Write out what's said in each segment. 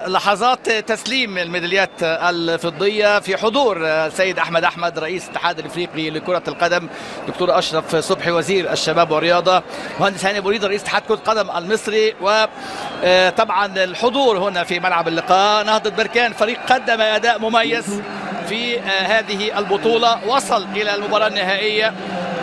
لحظات تسليم الميداليات الفضيه في حضور السيد احمد احمد رئيس الاتحاد الافريقي لكره القدم دكتور اشرف صبحي وزير الشباب والرياضه مهندس هاني بوريد رئيس اتحاد كره القدم المصري وطبعا الحضور هنا في ملعب اللقاء نهضه بركان فريق قدم اداء مميز في هذه البطوله وصل الى المباراه النهائيه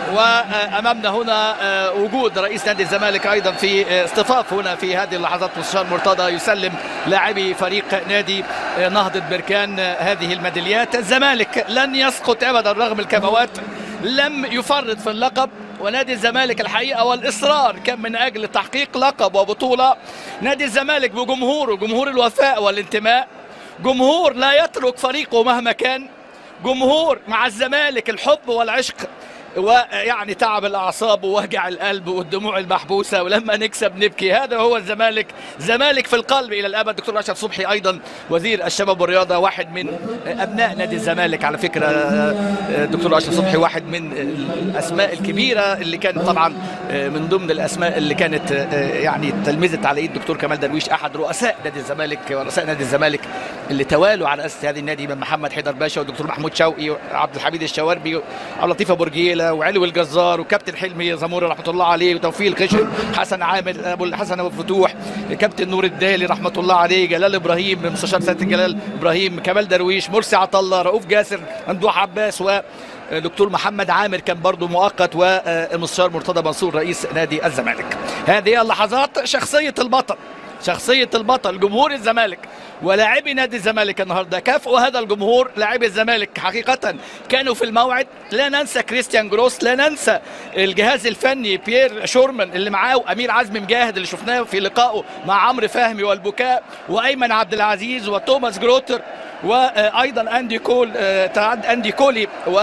وامامنا هنا وجود رئيس نادي الزمالك ايضا في اصطفاف هنا في هذه اللحظات مستشار مرتضى يسلم لاعبي فريق نادي نهضه بركان هذه الميداليات الزمالك لن يسقط ابدا رغم الكبوات لم يفرط في اللقب ونادي الزمالك الحقيقه والاصرار كان من اجل تحقيق لقب وبطوله نادي الزمالك بجمهوره جمهور الوفاء والانتماء جمهور لا يترك فريقه مهما كان جمهور مع الزمالك الحب والعشق ويعني تعب الاعصاب ووجع القلب والدموع المحبوسه ولما نكسب نبكي هذا هو الزمالك زمالك في القلب الى الابد دكتور اشرف صبحي ايضا وزير الشباب والرياضه واحد من ابناء نادي الزمالك على فكره دكتور اشرف صبحي واحد من الاسماء الكبيره اللي كان طبعا من ضمن الاسماء اللي كانت يعني تلمذت على ايد الدكتور كمال درويش احد رؤساء نادي الزمالك ورؤساء نادي الزمالك اللي توالوا على اسس هذه النادي من محمد حيدر باشا والدكتور محمود شوقي وعبد الحميد الشواربي وعبد اللطيف ابو رجيله وعلوي الجزار وكابتن حلمي زموري رحمه الله عليه وتوفيق الخشن حسن عامر ابو الحسن ابو فتوح كابتن نور الدالي رحمه الله عليه جلال ابراهيم مستشار سياده الجلال ابراهيم كمال درويش مرسي عطله رؤوف جاسر ممدوح عباس و دكتور محمد عامر كان برضه مؤقت والمستشار مرتضى منصور رئيس نادي الزمالك هذه اللحظات شخصيه البطل شخصية البطل جمهور الزمالك ولاعبي نادي الزمالك النهارده كافئوا هذا الجمهور لاعبي الزمالك حقيقة كانوا في الموعد لا ننسى كريستيان جروس لا ننسى الجهاز الفني بيير شورمان اللي معاه امير عزمي مجاهد اللي شفناه في لقائه مع عمرو فهمي والبكاء وايمن عبد العزيز وتوماس جروتر وايضا اندي كول اندي كولي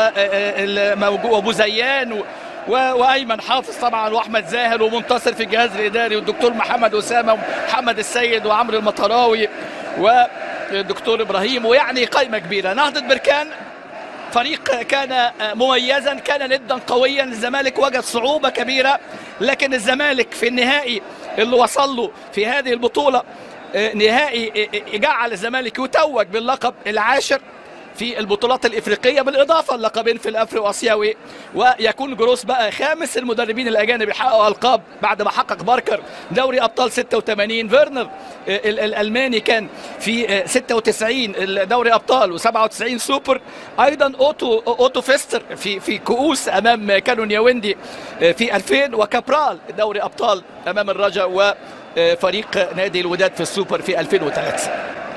وابو زيان وايمن حافظ طبعا واحمد زاهر ومنتصر في الجهاز الاداري والدكتور محمد اسامه ومحمد السيد وعمرو المطراوي والدكتور ابراهيم ويعني قائمه كبيره نهضه بركان فريق كان مميزا كان ندا قويا الزمالك وجد صعوبه كبيره لكن الزمالك في النهائي اللي وصل له في هذه البطوله نهائي جعل الزمالك يتوج باللقب العاشر في البطولات الافريقيه بالاضافه للقبين في الافري واسيوي ويكون جروس بقى خامس المدربين الاجانب يحققوا القاب بعد ما حقق باركر دوري ابطال 86 فيرنر الالماني كان في 96 دوري ابطال و97 سوبر ايضا اوتو اوتو فيستر في في كؤوس امام كانون ياوندي في 2000 وكابرال دوري ابطال امام الرجاء وفريق نادي الوداد في السوبر في 2003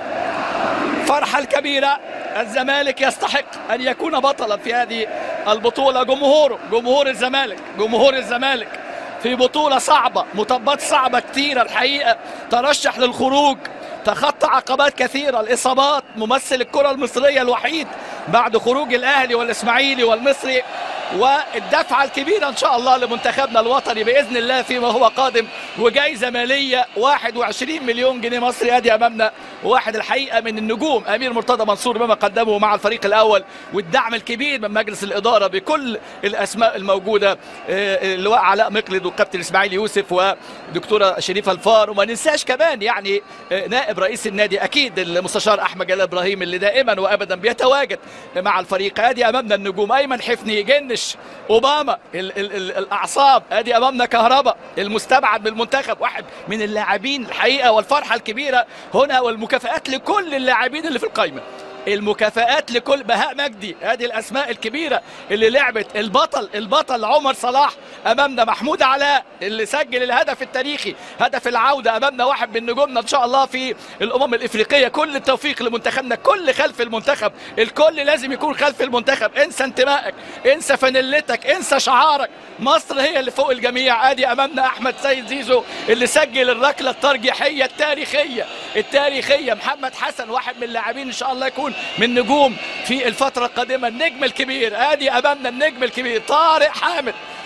فرحه الكبيره الزمالك يستحق ان يكون بطلا في هذه البطوله جمهوره جمهور الزمالك جمهور الزمالك في بطوله صعبه مطبات صعبه كثيره الحقيقه ترشح للخروج تخطى عقبات كثيرة الإصابات ممثل الكرة المصرية الوحيد بعد خروج الأهلي والإسماعيلي والمصري والدفعة الكبيرة إن شاء الله لمنتخبنا الوطني بإذن الله فيما هو قادم وجائزة مالية 21 مليون جنيه مصري أدي أمامنا واحد الحقيقة من النجوم أمير مرتضى منصور بما قدمه مع الفريق الأول والدعم الكبير من مجلس الإدارة بكل الأسماء الموجودة اللواء علاء مقلد والكابتن إسماعيل يوسف ودكتورة شريفة الفار وما ننساش كمان يعني نائب رئيس النادي أكيد المستشار أحمد جلال إبراهيم اللي دائما وأبدا بيتواجد مع الفريق أدي أمامنا النجوم أيمن حفني جنش اوباما ال ال ال الاعصاب ادي امامنا كهرباء المستبعد بالمنتخب واحد من اللاعبين الحقيقه والفرحه الكبيره هنا والمكافئات لكل اللاعبين اللي في القائمه المكافآت لكل بهاء مجدي هذه الاسماء الكبيره اللي لعبت البطل البطل عمر صلاح امامنا محمود علاء اللي سجل الهدف التاريخي هدف العوده امامنا واحد من نجومنا ان شاء الله في الامم الافريقيه كل التوفيق لمنتخبنا كل خلف المنتخب الكل لازم يكون خلف المنتخب انسى انتمائك انسى فانيلتك انسى شعارك مصر هي اللي فوق الجميع ادي امامنا احمد سيد زيزو اللي سجل الركله الترجيحيه التاريخيه التاريخيه محمد حسن واحد من اللاعبين ان شاء الله يكون من نجوم في الفترة القادمة النجم الكبير ادي امامنا النجم الكبير طارق حامد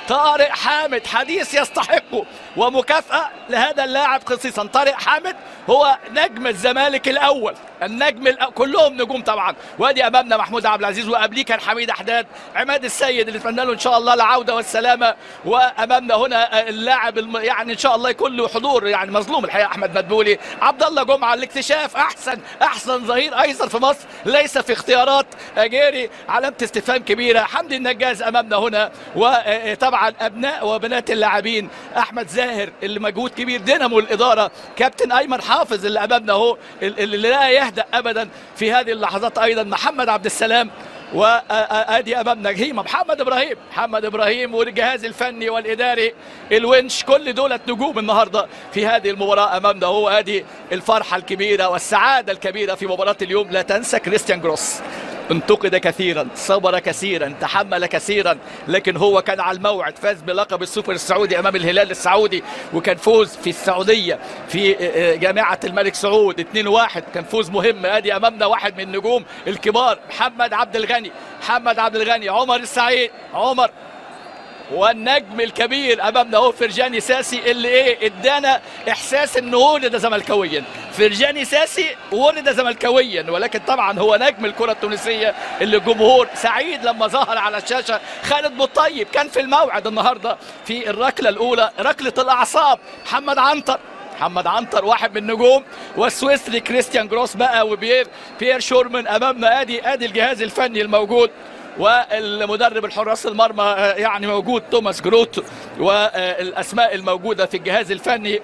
طارق حامد حديث يستحقه ومكافأة لهذا اللاعب خصيصا طارق حامد هو نجم الزمالك الأول النجم الأول. كلهم نجوم طبعا وادي امامنا محمود عبد العزيز وقبليه كان حميد احداد عماد السيد اللي نتمنى له ان شاء الله العوده والسلامه وامامنا هنا اللاعب الم... يعني ان شاء الله يكون له حضور يعني مظلوم الحقيقه احمد مدبولي عبد الله جمعه الاكتشاف احسن احسن ظهير ايسر في مصر ليس في اختيارات اجيري علامه استفهام كبيره حمدي النجاز امامنا هنا وطبعا ابناء وبنات اللاعبين احمد زاهر اللي مجهود كبير دينامو الاداره كابتن ايمن حافظ اللي امامنا اهو اللي لا يهدأ ابدا في هذه اللحظات ايضا محمد عبد السلام وادي امامنا هيما محمد ابراهيم محمد ابراهيم والجهاز الفني والاداري الونش كل دولة نجوم النهارده في هذه المباراه امامنا هو ادي الفرحه الكبيره والسعاده الكبيره في مباراه اليوم لا تنسى كريستيان جروس انتقد كثيرا صبر كثيرا تحمل كثيرا لكن هو كان على الموعد فاز بلقب السوبر السعودي امام الهلال السعودي وكان فوز في السعوديه في جامعه الملك سعود 2-1 كان فوز مهم ادي امامنا واحد من النجوم الكبار محمد عبد الغني محمد عبد الغني عمر السعيد عمر والنجم الكبير امامنا هو فرجاني ساسي اللي ايه ادانا احساس انه ولد زملكاويا فرجاني ساسي ولد زملكاويا ولكن طبعا هو نجم الكره التونسيه اللي الجمهور سعيد لما ظهر على الشاشه خالد بوطيب كان في الموعد النهارده في الركله الاولى ركله الاعصاب محمد عنتر محمد عنتر واحد من النجوم والسويسري كريستيان جروس بقى وبيير بيير شورمان امامنا ادي ادي الجهاز الفني الموجود والمدرب الحراس المرمى يعني موجود توماس جروت والاسماء الموجوده في الجهاز الفني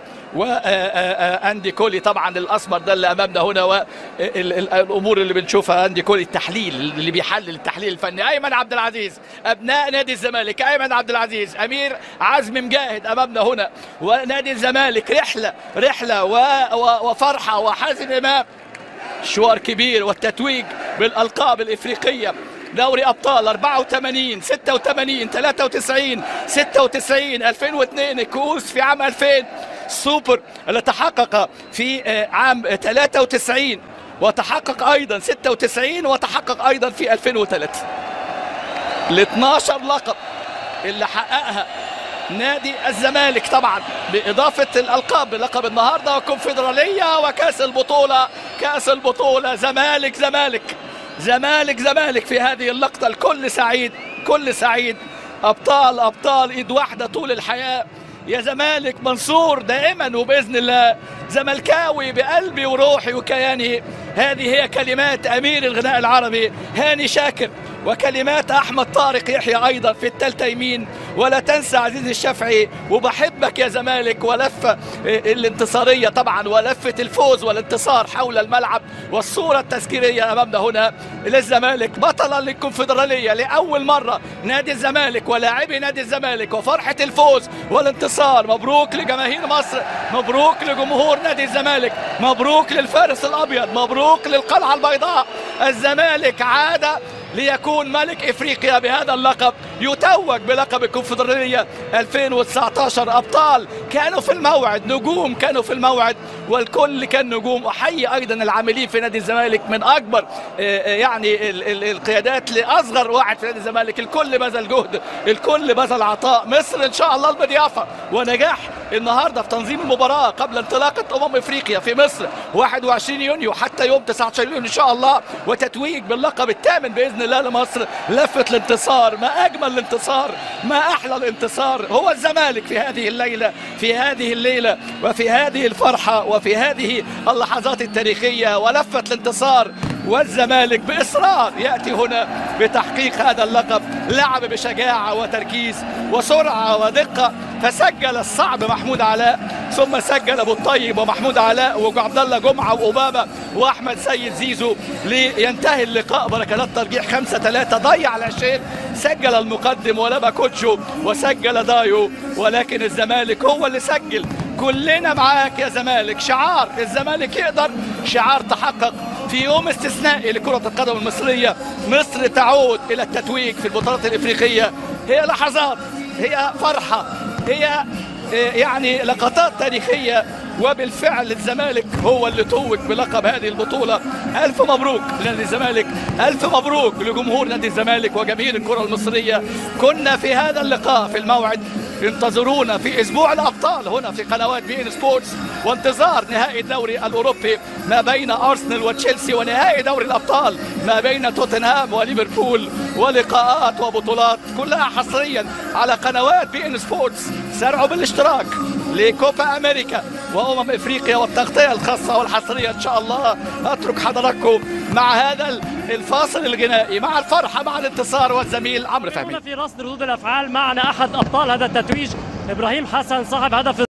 واندي كولي طبعا الاسمر ده اللي امامنا هنا والامور اللي بنشوفها اندي كولي التحليل اللي بيحلل التحليل الفني ايمن عبد العزيز ابناء نادي الزمالك ايمن عبد العزيز امير عزم مجاهد امامنا هنا ونادي الزمالك رحله رحله وفرحه وحزن امام مشوار كبير والتتويج بالالقاب الافريقيه دوري ابطال 84 86 93 96 2002 الكؤوس في عام 2000 السوبر اللي تحقق في عام 93 وتحقق ايضا 96 وتحقق ايضا في 2003 ال 12 لقب اللي حققها نادي الزمالك طبعا بإضافة الألقاب بلقب النهاردة وكونفدرالية وكأس البطولة كأس البطولة زمالك زمالك زمالك زمالك في هذه اللقطة الكل سعيد كل سعيد أبطال أبطال إيد واحدة طول الحياة يا زمالك منصور دائما وبإذن الله زملكاوي بقلبي وروحي وكياني هذه هي كلمات أمير الغناء العربي هاني شاكر وكلمات أحمد طارق يحيى أيضا في التالتة يمين ولا تنسى عزيز الشافعي وبحبك يا زمالك ولفة الانتصارية طبعا ولفة الفوز والانتصار حول الملعب والصورة التذكيرية أمامنا هنا للزمالك بطلا للكونفدرالية لأول مرة نادي الزمالك ولاعبي نادي الزمالك وفرحة الفوز والانتصار مبروك لجماهير مصر مبروك لجمهور نادي الزمالك مبروك للفارس الأبيض مبروك للقلعة البيضاء الزمالك عاد ليكون ملك افريقيا بهذا اللقب يتوج بلقب الكونفدراليه 2019 ابطال كانوا في الموعد نجوم كانوا في الموعد والكل كان نجوم احيي ايضا العاملين في نادي الزمالك من اكبر يعني القيادات لاصغر واحد في نادي الزمالك الكل بذل جهد الكل بذل عطاء مصر ان شاء الله المضيافه ونجاح النهارده في تنظيم المباراه قبل انطلاقه امم افريقيا في مصر 21 يونيو حتى يوم 19 يونيو ان شاء الله وتتويج باللقب الثامن باذن الله لمصر لفه الانتصار ما اجمل الانتصار ما احلى الانتصار هو الزمالك في هذه الليله في هذه الليله وفي هذه الفرحه وفي هذه اللحظات التاريخيه ولفه الانتصار والزمالك باصرار ياتي هنا بتحقيق هذا اللقب لعب بشجاعه وتركيز وسرعه ودقه فسجل الصعب محمود علاء ثم سجل ابو الطيب ومحمود علاء وعبد الله جمعه واوباما واحمد سيد زيزو لينتهي اللقاء بركلات ترجيح 5 3 ضيع العشرين سجل المقدم ولبا كوتشو وسجل دايو ولكن الزمالك هو اللي سجل كلنا معاك يا زمالك شعار الزمالك يقدر شعار تحقق في يوم استثنائي لكرة القدم المصرية مصر تعود إلى التتويج في البطولات الإفريقية هي لحظات هي فرحة هي يعني لقطات تاريخية وبالفعل الزمالك هو اللي توج بلقب هذه البطولة ألف مبروك لنادي الزمالك ألف مبروك لجمهور نادي الزمالك وجماهير الكرة المصرية كنا في هذا اللقاء في الموعد انتظرونا في اسبوع الابطال هنا في قنوات بي ان سبورتس وانتظار نهائي الدوري الاوروبي ما بين ارسنال وتشيلسي ونهائي دوري الابطال ما بين توتنهام وليفربول ولقاءات وبطولات كلها حصريا على قنوات بي ان سبورتس سارعوا بالاشتراك لكوبا امريكا وامم افريقيا والتغطيه الخاصه والحصريه ان شاء الله اترك حضراتكم مع هذا الفاصل الغنائي مع الفرحه مع الانتصار والزميل عمرو فهمي في رصد ردود الافعال معنا احد ابطال هذا التتويج ابراهيم حسن صاحب هدف